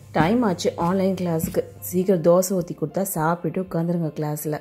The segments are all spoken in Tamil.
டைம் ஆச்சு ஆன்லைன் கிளாஸுக்கு சீக்கிரம் தோசை ஊற்றி கொடுத்தா சாப்பிட்டுட்டு உட்காந்துருங்க கிளாஸில்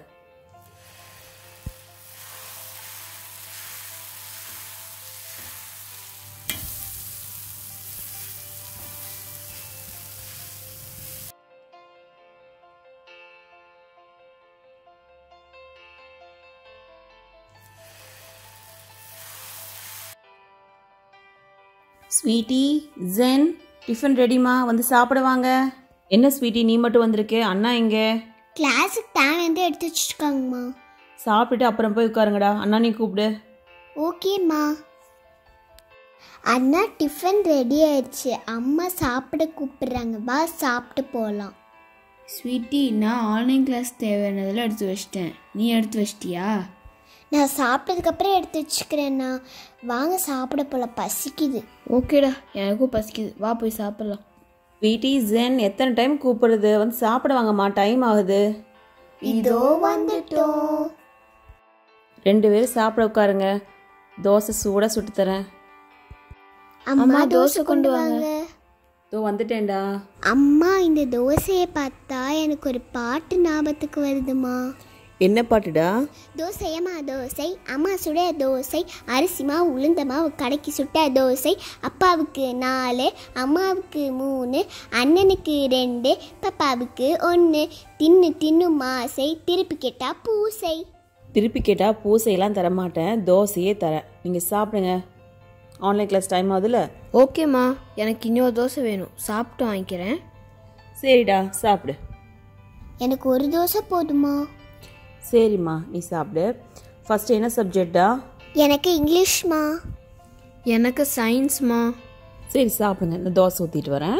ஸ்வீட்டி ஜென் டிஃபன் ரெடிமா வந்து சாப்பிட வாங்க என்ன ஸ்வீட்டி நீ மட்டும் வந்திருக்கே அண்ணா எங்கே கிளாஸுக்கு டேன் வந்து எடுத்து வச்சுருக்காங்கம்மா சாப்பிட்டுட்டு அப்புறம் போய் உட்காருங்கடா அண்ணா நீ கூப்பிடு ஓகேம்மா அண்ணா டிஃபன் ரெடி ஆயிடுச்சு அம்மா சாப்பிட கூப்பிடுறாங்க வா சாப்பிட்டு போகலாம் ஸ்வீட்டி நான் ஆன்லைன் கிளாஸ் தேவையானதெல்லாம் எடுத்து வச்சிட்டேன் நீ எடுத்து வச்சிட்டியா நான் சாப்பிட்டதுக்கப்புறம் எடுத்து வச்சுக்கிறேண்ணா வாங்க சாப்பிட போகலாம் பசிக்குது ஓகேடா எனக்கும் பசிக்குது வா போய் சாப்பிட்லாம் ஸ்வீட்டி ஜென் எத்தனை டைம் கூப்பிடுறது வந்து சாப்பிட வாங்கம்மா டைம் ஆகுது இதோ வந்துட்டோம் ரெண்டு பேரும் சாப்பிட உட்காருங்க தோசை சூடாக சுட்டு தரேன் அம்மா தோசை கொண்டு வாங்க இதோ வந்துட்டேன்டா அம்மா இந்த தோசையை பார்த்தா எனக்கு ஒரு பாட்டு ஞாபகத்துக்கு வருதுமா என்ன பாட்டுடா தோசையம்மா தோசை அம்மா சுட தோசை அரிசிமா உளுந்தமா கடைக்கு சுட்ட தோசை அப்பாவுக்கு நாலு அம்மாவுக்கு மூணு அண்ணனுக்கு ரெண்டு பப்பாவுக்கு ஒன்று தின்னு தின்னு மாசை திருப்பி கேட்டா பூசை திருப்பி கேட்டால் பூசையெல்லாம் தரமாட்டேன் தோசையே தரேன் நீங்கள் சாப்பிடுங்க ஆன்லைன் கிளாஸ் டைம் ஆகுதுல்ல ஓகேம்மா எனக்கு இன்னொரு தோசை வேணும் சாப்பிட்டு வாங்கிக்கிறேன் சரிடா சாப்பிடு எனக்கு ஒரு தோசை போதுமா சரிம்மா நீ சாப்பிடு ஃபர்ஸ்ட் என்ன சப்ஜெக்டா எனக்கு இங்கிலீஷ்மா எனக்கு சயின்ஸ்மா சரி சாப்பிடுங்க இந்த தோசை ஊற்றிட்டு வரேன்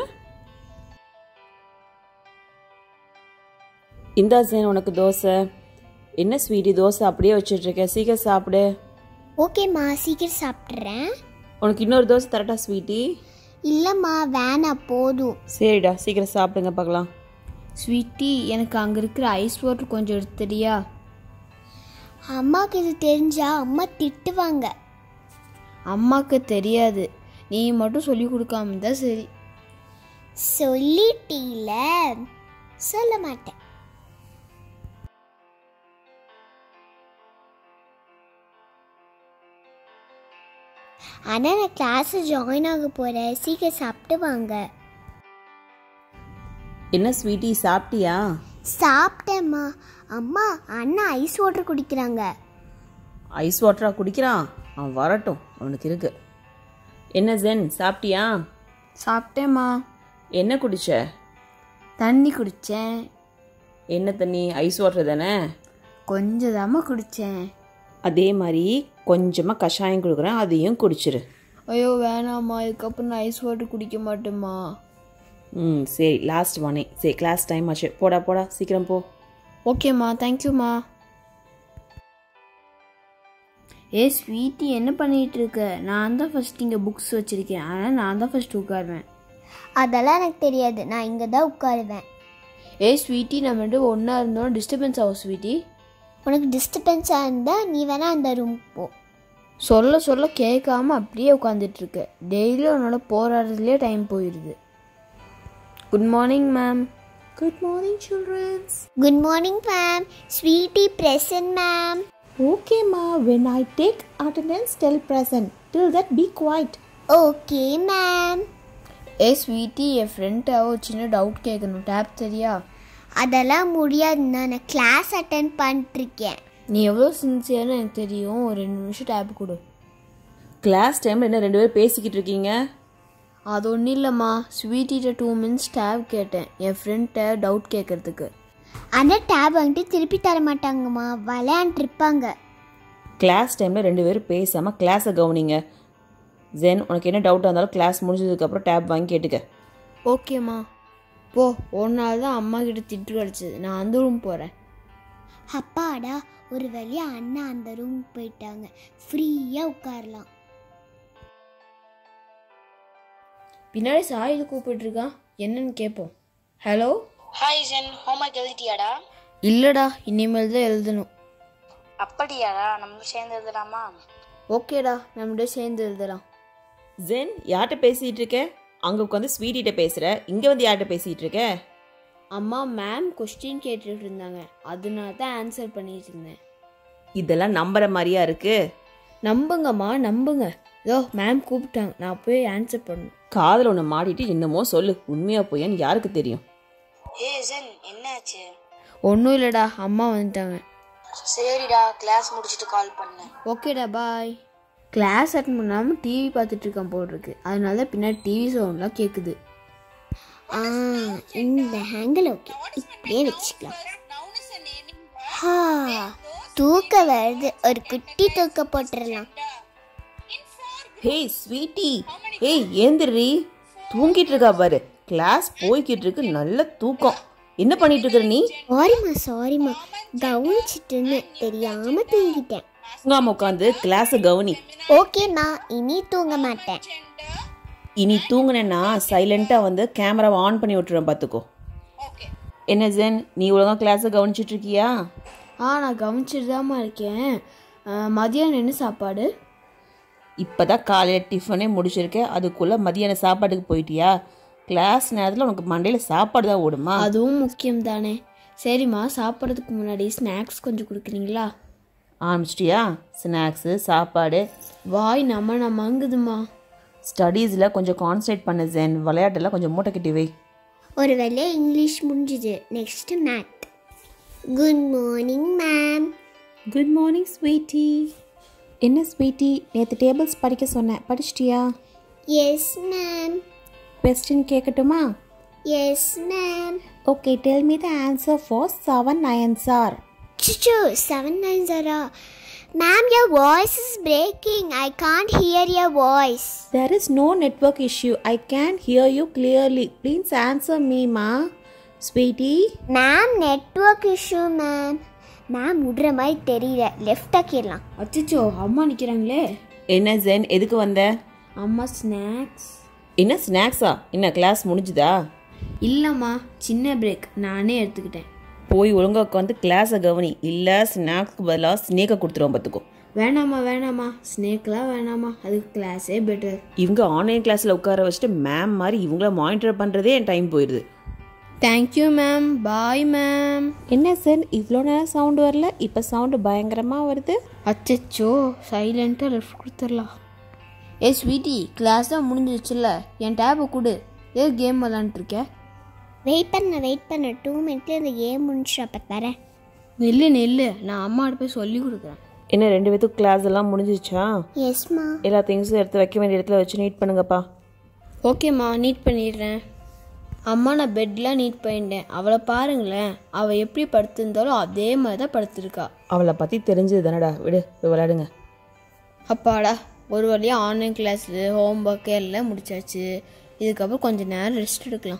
இந்தா சேன் உனக்கு தோசை என்ன ஸ்வீட்டி தோசை அப்படியே வச்சிட்ருக்க சீக்கிரம் சாப்பிடு ஓகேம்மா சீக்கிரம் சாப்பிட்றேன் உனக்கு இன்னொரு தோசை தரட்டா ஸ்வீட்டி இல்லைம்மா வேணாம் போதும் சரிடா சீக்கிரம் சாப்பிடுங்க பார்க்கலாம் ஸ்வீட்டி எனக்கு அங்கே இருக்கிற ஐஸ் வாட்டர் கொஞ்சம் எடுத்து தெரியா அம்மாவுக்கு இது தெரிஞ்சா அம்மா திட்டுவாங்க அம்மாவுக்கு தெரியாது நீ மட்டும் சொல்லி கொடுக்காம இருந்தா சரி சொல்லிட்டீல சொல்ல மாட்டேன் ஆனால் நான் கிளாஸ் ஜாயின் ஆக போகிறேன் சீக்கிரம் சாப்பிட்டு வாங்க என்ன ஸ்வீட்டி சாப்பிட்டியா சாப்பிட்டேம்மா அம்மா அண்ணா ஐஸ் வாட்டர் குடிக்கிறாங்க ஐஸ் வாட்டரா குடிக்கிறான் அவன் வரட்டும் அவனுக்கு இருக்கு என்ன ஜென் சாப்பிட்டியா சாப்பிட்டேம்மா என்ன குடிச்ச தண்ணி குடித்தேன் என்ன தண்ணி ஐஸ் வாட்டர் தானே கொஞ்சம் தாம்மா குடித்தேன் அதே மாதிரி கொஞ்சமாக கஷாயம் கொடுக்குறேன் அதையும் குடிச்சிரு ஐயோ வேணாம்மா இதுக்கப்புறம் நான் ஐஸ் வாட்டர் குடிக்க மாட்டேம்மா ம் சரி லாஸ்ட் ஒனே சரி கிளாஸ் டைம் ஆச்சு போடா போடா சீக்கிரம் போ ஓகேம்மா தேங்க்யூம்மா ஏ ஸ்வீட்டி என்ன பண்ணிட்டு இருக்க நான் தான் ஃபர்ஸ்ட் இங்கே புக்ஸ் வச்சிருக்கேன் ஆனால் நான் தான் ஃபர்ஸ்ட் உட்காருவேன் அதெல்லாம் எனக்கு தெரியாது நான் இங்கே தான் உட்காருவேன் ஏ ஸ்வீட்டி நம்ம ரெண்டு ஒன்றா இருந்தோம் டிஸ்டர்பன்ஸ் ஆகும் ஸ்வீட்டி உனக்கு டிஸ்டர்பன்ஸாக இருந்தால் நீ வேணா அந்த ரூம் போ சொல்ல சொல்ல கேட்காம அப்படியே உட்காந்துட்டு இருக்க டெய்லியும் உன்னோட போராடுறதுலேயே டைம் போயிடுது good morning ma'am good morning childrens good morning ma'am Sweetie present ma'am ஓகேம்மா when I take attendance tell present till that be quiet okay ma'am ஏ ஸ்வீட்டி என் ஃப்ரெண்ட்டை ஒரு சின்ன டவுட் கேட்கணும் டேப் தெரியா அதெல்லாம் முடியாதுண்ணா நான் கிளாஸ் அட்டன் பண்ணிட்டுருக்கேன் நீ எவ்வளோ சின்சியர்னு எனக்கு தெரியும் ஒரு ரெண்டு நிமிஷம் டேப் கொடு கிளாஸ் டைமில் என்ன ரெண்டு பேரும் பேசிக்கிட்டு இருக்கீங்க அது ஒன்றும் இல்லைம்மா ஸ்வீட்டிட்ட டூ மினிட்ஸ் டேப் கேட்டேன் என் ஃப்ரெண்ட்டை டவுட் கேட்கறதுக்கு ஆனால் டேப் வாங்கிட்டு திருப்பி தர மாட்டாங்கம்மா விளையாண்டுருப்பாங்க கிளாஸ் டைமில் ரெண்டு பேரும் பேசாமல் கிளாஸை கவனிங்க ஜென் உனக்கு என்ன டவுட்டாக இருந்தாலும் கிளாஸ் முடிஞ்சதுக்கப்புறம் டேப் வாங்கி கேட்டுக்க ஓகேம்மா போ ஒரு நாள் தான் அம்மா கிட்ட திட்டு கிடச்சிது நான் அந்த ரூம் போகிறேன் அப்பாடா ஒரு வழியா அண்ணா அந்த ரூம் போயிட்டாங்க ஃப்ரீயாக உட்காரலாம் பின்னாடி சாயுது கூப்பிட்டுருக்கான் என்னன்னு கேட்போம் ஹலோ ஹாய் ஜென் ஹோம்ஒர்க் எழுதிட்டியாடா இல்லைடா இனிமேல் தான் எழுதணும் அப்படியாடா நம்ம சேர்ந்து எழுதலாமா ஓகேடா நம்மகிட்ட சேர்ந்து எழுதலாம் ஜென் யார்கிட்ட பேசிகிட்டு இருக்க அங்கே உட்காந்து ஸ்வீட்டிகிட்ட பேசுகிற இங்கே வந்து யார்கிட்ட பேசிகிட்டு இருக்க அம்மா மேம் கொஸ்டின் கேட்டுட்டு இருந்தாங்க அதனால தான் ஆன்சர் பண்ணிட்டு இருந்தேன் இதெல்லாம் நம்புற மாதிரியா இருக்கு நம்புங்கம்மா நம்புங்க இதோ மேம் கூப்பிட்டாங்க நான் போய் ஆன்சர் பண்ணணும் காதில் ஒன்று மாட்டிட்டு என்னமோ சொல்லு உண்மையா பொய்யான்னு யாருக்கு தெரியும் ஏ ஜென் என்னாச்சு ஒன்றும் இல்லைடா அம்மா வந்துட்டாங்க சரிடா கிளாஸ் முடிச்சிட்டு கால் பண்ணேன் ஓகேடா பாய் கிளாஸ் அட்டன் பண்ணாமல் டிவி பார்த்துட்டு இருக்கேன் போல் இருக்கு அதனால தான் பின்னாடி டிவி சவுண்ட்லாம் கேட்குது ஆ இந்த ஹேங்கிள் ஓகே இப்படியே வச்சுக்கலாம் ஹா தூக்கம் வருது ஒரு குட்டி தூக்க போட்டுடலாம் ஹேய் ஸ்வீட்டி ஏய் ஏந்திரி தூங்கிட்டு இருக்கா பாரு கிளாஸ் போய்கிட்டு இருக்கு நல்ல தூக்கம் என்ன பண்ணிட்டு இருக்கிற நீ சாரிம்மா சாரிம்மா கவனிச்சிட்டுன்னு தெரியாம தூங்கிட்டேன் தூங்காம உட்காந்து கிளாஸை கவனி ஓகேம்மா இனி தூங்க மாட்டேன் இனி தூங்குனேன்னா சைலண்ட்டாக வந்து கேமராவை ஆன் பண்ணி விட்டுருவேன் பார்த்துக்கோ என்ன ஜென் நீ ஒழுங்கா கிளாஸை கவனிச்சிட்டு இருக்கியா ஆ நான் கவனிச்சிட்டு தாம்மா இருக்கேன் ஆ, மதியானம் என்ன சாப்பாடு இப்போ தான் காலையில் டிஃபனே முடிச்சிருக்கேன் அதுக்குள்ளே மதியான சாப்பாட்டுக்கு போயிட்டியா கிளாஸ் நேரத்தில் உனக்கு மண்டையில் சாப்பாடு தான் ஓடுமா அதுவும் முக்கியம் தானே சரிம்மா சாப்பிட்றதுக்கு முன்னாடி ஸ்நாக்ஸ் கொஞ்சம் கொடுக்குறீங்களா ஆரம்பிச்சிட்டியா ஸ்நாக்ஸு சாப்பாடு வாய் நம்ம நம்மங்குதுமா ஸ்டடீஸில் கொஞ்சம் கான்சன்ட்ரேட் பண்ண ஜென் விளையாட்டெல்லாம் கொஞ்சம் மூட்டை கட்டி வை ஒரு வேளை இங்கிலீஷ் முடிஞ்சுது next math good morning ma'am good morning Sweetie என்ன ஸ்வீட்டி நேற்று டேபிள்ஸ் படிக்க சொன்னேன் படிச்சிட்டியா எஸ் மேம் கொஸ்டின் கேட்கட்டுமா yes ma'am okay tell me the answer for seven nines are Chuchu, seven nine zero. Ma'am, your voice is breaking. I can't hear your voice. There is no network issue. I can hear you clearly. Please answer me, ma. Sweetie, ma'am network issue ma'am ma'am விடுற மாதிரி தெரியல லெஃப்ட் ஆக்கிடலாம் அச்சச்சோ அம்மா நிற்கிறாங்களே என்ன ஜென் எதுக்கு வந்த அம்மா ஸ்நாக்ஸ் என்ன ஸ்நாக்ஸா என்ன கிளாஸ் முடிஞ்சுதா இல்லைம்மா சின்ன பிரேக் நானே எடுத்துக்கிட்டேன் போய் ஒழுங்கா உட்காந்து கிளாஸை கவனி இல்லை ஸ்நாக்ஸ்க்கு பதிலாக ஸ்னேக்கை கொடுத்துருவோம் பார்த்துக்கோ வேணாம்மா வேணாம்மா ஸ்னேக்லாம் வேணாம்மா அதுக்கு கிளாஸே பெட்டர் இவங்க ஆன்லைன் கிளாஸில் உட்கார வச்சுட்டு மேம் மாதிரி இவங்கள மானிட்டர் பண்ணுறதே என் டைம் போயிடுது தேங்க்யூ மேம் பாய் மேம் என்ன சார் இவ்வளோ நேரம் சவுண்டு வரல இப்போ சவுண்டு பயங்கரமாக வருது அச்சச்சோ சைலண்ட்டாக லெஃப்ட் கொடுத்துடலாம் ஏ ஸ்வீட்டி கிளாஸ் தான் முடிஞ்சிச்சுல்ல என் டேபை கொடு ஏ கேம் விளாண்டுருக்க வெயிட் பண்ண வெயிட் பண்ண டூ மினிட்ல இந்த கேம் முடிச்சு அப்போ தரேன் நெல்லு நெல்லு நான் அம்மாட்ட போய் சொல்லி கொடுக்குறேன் என்ன ரெண்டு பேத்துக்கு கிளாஸ் எல்லாம் முடிஞ்சிச்சா எஸ்மா எல்லா திங்ஸும் எடுத்து வைக்க வேண்டிய இடத்துல வச்சு நீட் பண்ணுங்கப்பா ஓகேம்மா நீட் பண்ணிடுறேன் அம்மா நான் பெட்லாம் நீட் பண்ணிட்டேன் அவளை பாருங்களேன் அவள் எப்படி படுத்திருந்தாலும் அதே மாதிரி தான் படுத்திருக்கா அவளை பற்றி தெரிஞ்சது தானடா விடு போய் விளையாடுங்க அப்பாடா ஒரு வழியாக ஆன்லைன் கிளாஸு ஹோம் ஒர்க்கு எல்லாம் முடிச்சாச்சு இதுக்கப்புறம் கொஞ்சம் நேரம் ரெஸ்ட் எடுக்கலாம்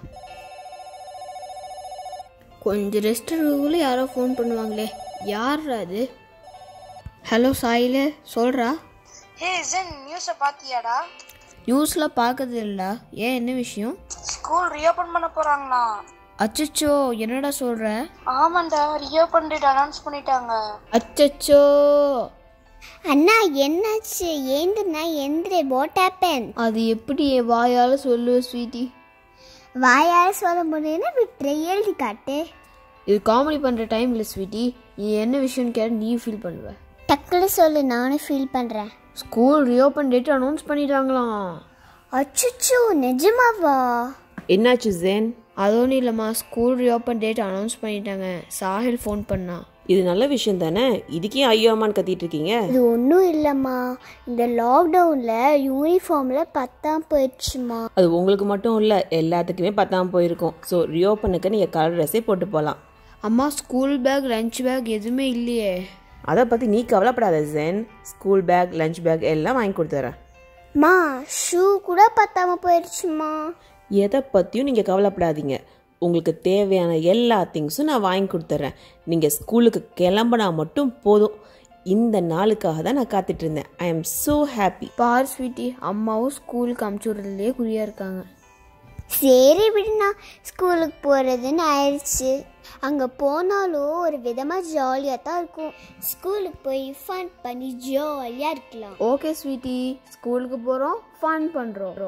கொஞ்சம் ரெஸ்ட் எடுக்கக்குள்ள யாரோ ஃபோன் பண்ணுவாங்களே யார்ரா அது ஹலோ சாயில சொல்கிறா ஹே ஜென் நியூஸை பாத்தியாடா நியூஸில் பார்க்கறது இல்லடா ஏன் என்ன விஷயம் ஸ்கூல் ரீஓபன் பண்ண போறாங்களா அச்சச்சோ என்னடா சொல்கிற ஆமாண்டா ரீஓபன் டேட் அனௌன்ஸ் பண்ணிட்டாங்க அச்சச்சோ அண்ணா என்னாச்சு ஏந்துனா எந்திரே வாட் ஹேப்பன் அது எப்படி என் வாயால் சொல்லுவ ஸ்வீட்டி வாயால சொல்ல முடியும்னா விட்டுற எழுதி காட்டு இது காமெடி பண்ணுற டைம் இல்லை ஸ்வீட்டி நீ என்ன விஷயம்னு கேட்ட நீ ஃபீல் பண்ணுவ டக்குனு சொல்லு நானும் ஃபீல் பண்ணுறேன் ஸ்கூல் ரீஓப்பன் டேட் அனௌன்ஸ் பண்ணிட்டாங்களாம் அச்சுச்சோ நிஜமாவா என்னாச்சு ஜென் அது ஒன்றும் இல்லைம்மா ஸ்கூல் ரீஓப்பன் டேட் அனௌன்ஸ் பண்ணிட்டாங்க சாஹில் ஃபோன் பண்ணா இது நல்ல விஷயம் தானே இதுக்கே ஐயோ அம்மான்னு கத்திட்டு இருக்கீங்க இது ஒன்றும் இல்லைம்மா இந்த லாக்டவுனில் யூனிஃபார்மில் பத்தாம் போயிடுச்சுமா அது உங்களுக்கு மட்டும் இல்லை எல்லாத்துக்குமே பத்தாம போயிருக்கும் ஸோ ரியோப்பனுக்கு நீங்கள் கலர் ட்ரெஸ்ஸே போட்டு போகலாம் அம்மா ஸ்கூல் பேக் லஞ்ச் பேக் எதுவுமே இல்லையே அதை பற்றி நீ கவலைப்படாத Jen school bag lunch bag எல்லாம் வாங்கி கொடுத்துறேன் மா ஷூ கூட பத்தாம போயிடுச்சுமா எதை பற்றியும் நீங்கள் கவலைப்படாதீங்க உங்களுக்கு தேவையான எல்லா திங்ஸும் நான் வாங்கி கொடுத்துட்றேன் நீங்கள் ஸ்கூலுக்கு கிளம்புனா மட்டும் போதும் இந்த நாளுக்காக தான் நான் காத்துட்டு இருந்தேன் I am so happy for Sweetie அம்மாவும் ஸ்கூலுக்கு அமுச்சு விடுறதுலேயே குறியாக இருக்காங்க சரி விடுண்ணா ஸ்கூலுக்கு போகிறதுன்னு ஆயிடுச்சு அங்கே போனாலும் ஒரு விதமாக ஜாலியாக தான் இருக்கும் ஸ்கூலுக்கு போய் ஃபன் பண்ணி ஜாலியாக இருக்கலாம் ஓகே ஸ்வீட்டி ஸ்கூலுக்கு போகிறோம் ஃபன் பண்ணுறோம்